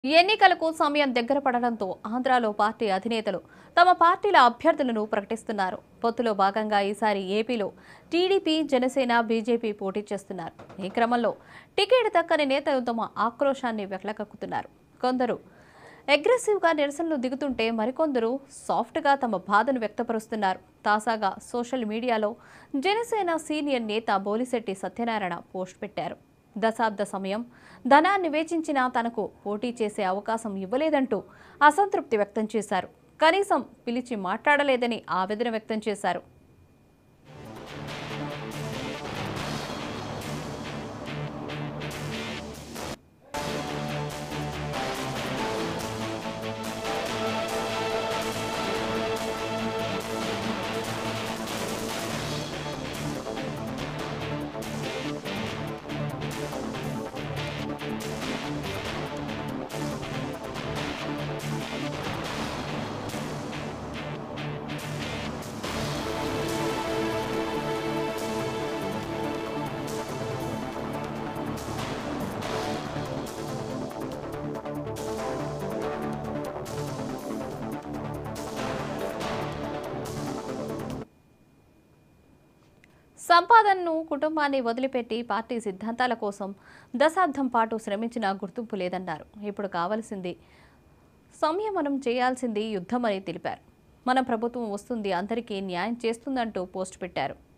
ఎన్నికలకు సమయం దగ్గర పడడంతో ఆంధ్రాలో పార్టీ అధినేతలు తమ పార్టీల అభ్యర్థులను ప్రకటిస్తున్నారు పొత్తులో భాగంగా ఈసారి ఏపీలో టీడీపీ జనసేన బీజేపీ పోటీ చేస్తున్నారు ఈ క్రమంలో టికెట్ దక్కని నేతలు తమ ఆక్రోశాన్ని వెళ్లకక్కుతున్నారు కొందరు అగ్రెసివ్గా నిరసనలు దిగుతుంటే మరికొందరు సాఫ్ట్గా తమ బాధను వ్యక్తపరుస్తున్నారు తాజాగా సోషల్ మీడియాలో జనసేన సీనియర్ నేత బోలిశెట్టి సత్యనారాయణ పోస్ట్ పెట్టారు దశాబ్ద సమయం ధనాన్ని వేచించినా తనకు పోటీ చేసే అవకాశం ఇవ్వలేదంటూ అసంతృప్తి వ్యక్తం చేశారు కనీసం పిలిచి మాట్లాడలేదని ఆవేదన వ్యక్తం చేశారు సంపాదనను కుటుంబాన్ని వదిలిపెట్టి పార్టీ సిద్ధాంతాల కోసం దశాబ్దం పాటు శ్రమించిన గుర్తింపు లేదన్నారు ఇప్పుడు కావలసింది సంయమనం చేయాల్సింది యుద్ధమని తెలిపారు మన ప్రభుత్వం వస్తుంది అందరికీ న్యాయం చేస్తుందంటూ పోస్ట్ పెట్టారు